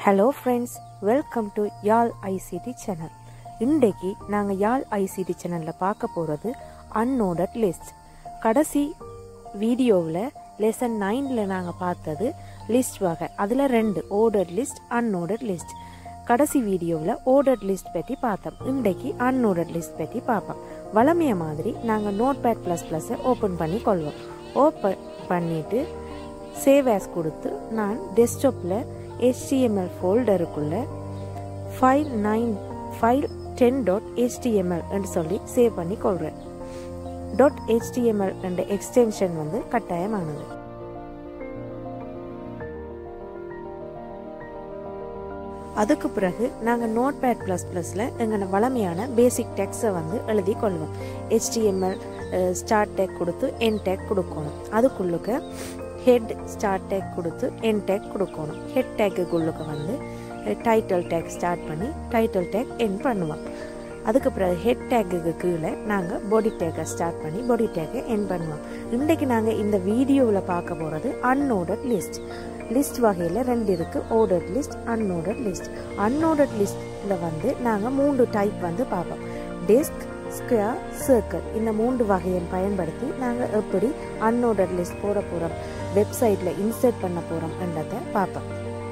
hello friends welcome to Yarl ICT channel இன்றைக்கு நாங்கள் யாழ் ICT சேனலில் பார்க்க போகிறது அன்னோடட் லிஸ்ட் கடைசி வீடியோவில் லெசன் நைனில் நாங்கள் பார்த்தது லிஸ்ட் வகை அதில் ரெண்டு ஓர்டர்ட் லிஸ்ட் அன்னோடட் லிஸ்ட் கடைசி வீடியோவில் ஓர்டர்ட் லிஸ்ட் பற்றி பார்த்தோம் இன்றைக்கு அன்னோடட் லிஸ்ட் பற்றி பார்ப்போம் வளமைய மாதிரி நாங்கள் நோட் பேட் ப்ளஸ் ப்ளஸ்ஸை ஓப்பன் பண்ணி கொள்வோம் ஓப்பன் பண்ணிவிட்டு சேவ் ஆஸ் கொடுத்து நான் டெஸ்க்டாப்பில் HTML ஃபோல்டருக்குள்ள file nine file ten dot HTML என்று சொல்லி சேவ் பண்ணி கொள்கிறேன் டாட் ஹெச்டிஎம்எல் என்ற எக்ஸ்டென்ஷன் வந்து கட்டாயமானது அதுக்கு பிறகு நாங்கள் நோட் பேட் ப்ளஸ் ப்ளஸில் எங்களோட வளமையான பேசிக் டெக்ஸை வந்து எழுதி கொள்வோம் ஹெச்டிஎம்எல் ஸ்டார்ட் டேக் கொடுத்து என் டேக் கொடுக்கணும் அதுக்குள்ளுக்க ஹெட் ஸ்டார்ட் டேக் கொடுத்து என் டேக் கொடுக்கணும் ஹெட் டேக்குள்ளுக்கு வந்து டைட்டில் டேக் ஸ்டார்ட் பண்ணி டைட்டில் டேக் என் பண்ணுவோம் அதுக்கு பிறகு ஹெட் டேக்குக்கு கீழே நாங்கள் பாடி டேக்கை ஸ்டார்ட் பண்ணி பாடி டேக்கை என் பண்ணுவோம் இன்றைக்கு நாங்கள் இந்த வீடியோவில் பார்க்க போகிறது அன்ஆர்டர்ட் லிஸ்ட் லிஸ்ட் வகையில் ரெண்டு இருக்குது ordered list unordered list unordered லிஸ்ட்டில் வந்து நாங்கள் மூன்று டைப் வந்து பார்ப்போம் டெஸ்க் ஸ்கொயர் சர்க்கிள் இந்த மூன்று வகையை பயன்படுத்தி நாங்கள் எப்படி அன்ஆர்டர்ட் லிஸ்ட் போட போகிறோம் வெப்சைட்டில் இன்சர்ட் பண்ண போகிறோம் என்றதை பார்ப்போம்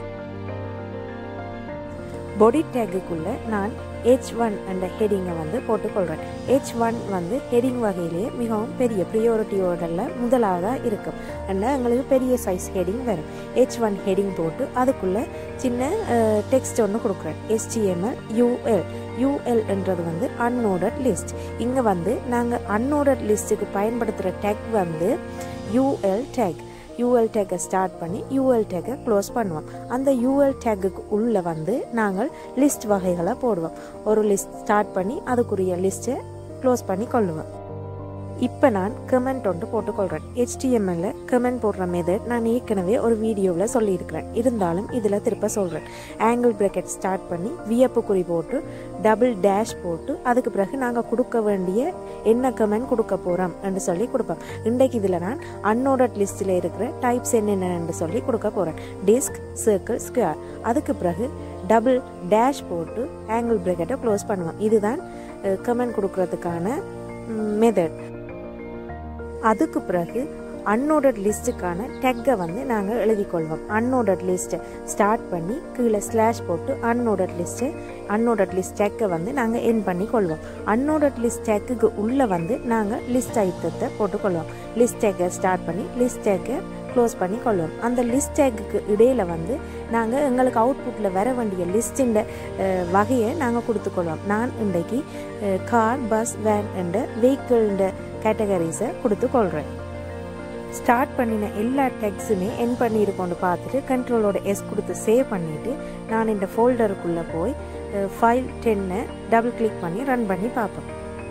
பாடி டேக்குக்குள்ளே நான் ஹெச் ஒன் என்ற ஹெடிங்கை வந்து போட்டுக்கொள்கிறேன் ஹெச் ஒன் வந்து ஹெடிங் வகையிலேயே மிகவும் பெரிய ப்ரியோரிட்டியோடல முதலாவதாக இருக்கும் அதனால் எங்களுக்கு பெரிய சைஸ் ஹெடிங் வரும் ஹெச் ஒன் ஹெடிங் போட்டு அதுக்குள்ளே சின்ன டெக்ஸ்ட் ஒன்று கொடுக்குறேன் எஸ்டிஎம்எல் யூஎல் யூஎல் என்றது வந்து அன்ஆர்டர்ட் லிஸ்ட் இங்கே வந்து நாங்கள் அன்ஆர்டர்ட் லிஸ்ட்டுக்கு பயன்படுத்துகிற டேக் வந்து யூஎல் டேக் யூஎல் டேக்கை ஸ்டார்ட் பண்ணி யூஎல் டேக்கை க்ளோஸ் பண்ணுவோம் அந்த யூஎல் டேக்குக்கு உள்ளே வந்து நாங்கள் லிஸ்ட் வகைகளை போடுவோம் ஒரு லிஸ்ட் ஸ்டார்ட் பண்ணி அதுக்குரிய லிஸ்ட்டை க்ளோஸ் பண்ணி கொள்ளுவோம் இப்போ நான் கமெண்ட் ஒன்று போட்டுக்கொள்கிறேன் ஹெச்டிஎம்எல்ல கமெண்ட் போடுற மெத்தட் நான் ஏற்கனவே ஒரு வீடியோவில் சொல்லியிருக்கிறேன் இருந்தாலும் இதில் திருப்ப சொல்கிறேன் ஆங்கிள் பிரேக்கெட் ஸ்டார்ட் பண்ணி வியப்பு குறி போட்டு டபுள் டேஷ் போட்டு அதுக்கு பிறகு நாங்கள் கொடுக்க வேண்டிய என்ன கமெண்ட் கொடுக்க போகிறோம் என்று சொல்லி கொடுப்போம் இன்றைக்கு இதில் நான் அன்னோடட் லிஸ்ட்டில் இருக்கிற டைப்ஸ் என்னென்னு சொல்லி கொடுக்க போகிறேன் டிஸ்க் சர்க்கிள் ஸ்கொயர் அதுக்கு பிறகு டபுள் டேஷ் போட்டு ஆங்கிள் பிரேக்கெட்டை க்ளோஸ் பண்ணுவோம் இதுதான் கமெண்ட் கொடுக்கறதுக்கான மெத்தட் அதுக்கு பிறகு அன்ஆர்டர்ட் லிஸ்ட்டுக்கான டெக்கை வந்து நாங்கள் எழுதிக்கொள்வோம் அன்ஆர்டர்ட் லிஸ்ட்டை ஸ்டார்ட் பண்ணி கீழே ஸ்லாஷ் போட்டு அன்ஆர்டர்ட் லிஸ்ட்டை அன்ஆர்டர்ட் லிஸ்ட் டெக்கை வந்து நாங்கள் என் பண்ணி கொள்வோம் அன்ஆர்டர்ட் லிஸ்ட் டெக்குக்கு உள்ளே வந்து நாங்கள் லிஸ்ட் ஐட்டத்தை போட்டுக்கொள்வோம் லிஸ்ட் டேக்கை ஸ்டார்ட் பண்ணி லிஸ்ட் டேக்கை க்ளோஸ் பண்ணி கொள்வோம் அந்த லிஸ்ட் டேக்குக்கு இடையில் வந்து நாங்கள் எங்களுக்கு அவுட்புட்டில் வர வேண்டிய லிஸ்டின் வகையை நாங்கள் கொடுத்துக்கொள்வோம் நான் இன்றைக்கு கார் பஸ் வேன் என்ற வெஹிக்கிள்ன்ற கேட்டகரிஸை கொடுத்து கொள்கிறேன் ஸ்டார்ட் பண்ணின எல்லா டெக்ஸுமே என் பண்ணியிருக்கோண்டு பார்த்துட்டு கண்ட்ரோலோட எஸ் கொடுத்து சேவ் பண்ணிவிட்டு நான் இந்த ஃபோல்டருக்குள்ளே போய் ஃபைல் டென்னை டபுள் கிளிக் பண்ணி ரன் பண்ணி பார்ப்போம்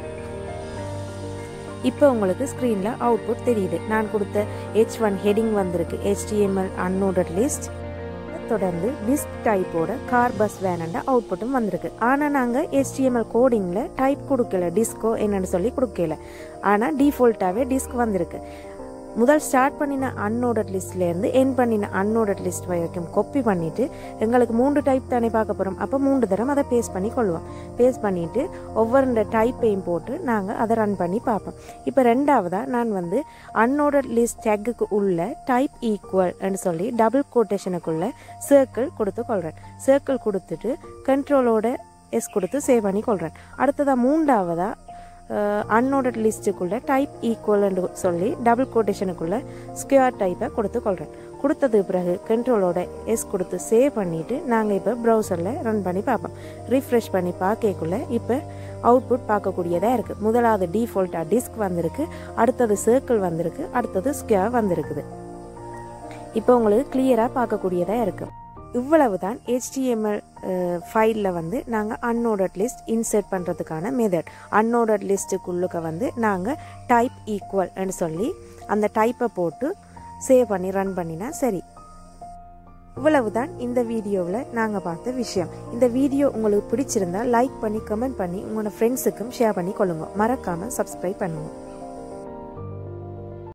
இப்போ உங்களுக்கு ஸ்க்ரீனில் அவுட்புட் தெரியுது நான் கொடுத்த ஹெச் ஒன் ஹெடிங் வந்திருக்கு ஹெச்டிஎம்எல் அன்னோடட் லிஸ்ட் தொடர்ந்து டிஸ்க் டைப்போட கார் பஸ் வேனண்ட அவுட்புட்டும் வந்திருக்கு ஆனால் நாங்கள் ஹெச்டிஎம்எல் கோடிங்கில் டைப் கொடுக்கல டிஸ்கோ என்னன்னு சொல்லி கொடுக்கல ஆனால் டிஃபால்ட்டாகவே டிஸ்க் வந்திருக்கு முதல் ஸ்டார்ட் பண்ணின அன்ஆர்டர்ட் லிஸ்ட்லேருந்து என் பண்ணின அன்ஆர்டர்ட் லிஸ்ட் வரைக்கும் கொப்பி பண்ணிவிட்டு எங்களுக்கு மூன்று டைப் தானே பார்க்க போகிறோம் அப்போ மூன்று தரம் அதை பேஸ்ட் பண்ணி கொள்வோம் பேஸ்ட் பண்ணிவிட்டு ஒவ்வொரு டைப்பையும் போட்டு நாங்கள் அதை ரன் பண்ணி பார்ப்போம் இப்போ ரெண்டாவதாக நான் வந்து அன்ஆர்டர்ட் லிஸ்ட் டேக்குக்கு உள்ள டைப் ஈக்குவல் சொல்லி டபுள் கோட்டேஷனுக்குள்ள சர்க்கிள் கொடுத்து கொள்கிறேன் சர்க்கிள் கொடுத்துட்டு கண்ட்ரோலோட எஸ் கொடுத்து சேவ் பண்ணி கொள்கிறேன் அடுத்ததாக மூன்றாவதாக அன்ஆர்டர்ட் லிஸ்ட்டுக்குள்ளே டைப் ஈக்குவல்னு சொல்லி டபுள் கோட்டேஷனுக்குள்ளே ஸ்கொயர் டைப்பை கொடுத்து கொள்கிறேன் கொடுத்தது பிறகு கண்ட்ரோலோட எஸ் கொடுத்து சேவ் பண்ணிவிட்டு நாங்கள் இப்போ ப்ரௌசரில் ரன் பண்ணி பார்ப்போம் ரீஃப்ரெஷ் பண்ணி பார்க்கக்குள்ள இப்போ அவுட்புட் பார்க்கக்கூடியதாக இருக்குது முதலாவது டிஃபால்ட்டாக டிஸ்க் வந்திருக்கு அடுத்தது சர்க்கிள் வந்திருக்கு அடுத்தது ஸ்கொயர் வந்திருக்குது இப்போ உங்களுக்கு கிளியராக பார்க்கக்கூடியதாக இருக்குது இவ்வளவு தான் ஹெச்டிஎம்எல் ஃபைலில் வந்து நாங்கள் அன்ஆர்டர்ட் லிஸ்ட் இன்சர்ட் பண்ணுறதுக்கான மெத்தட் அன்ஆர்டர்ட் லிஸ்ட்டுக்குள்ளுக்க வந்து நாங்கள் டைப் ஈக்குவல்னு சொல்லி அந்த டைப்பை போட்டு சேவ் பண்ணி ரன் பண்ணினா சரி இவ்வளவு தான் இந்த வீடியோவில் நாங்கள் பார்த்த விஷயம் இந்த வீடியோ உங்களுக்கு பிடிச்சிருந்தா லைக் பண்ணி கமெண்ட் பண்ணி உங்களோட ஃப்ரெண்ட்ஸுக்கும் ஷேர் பண்ணி கொள்ளுங்க மறக்காமல் சப்ஸ்கிரைப் பண்ணுங்கள்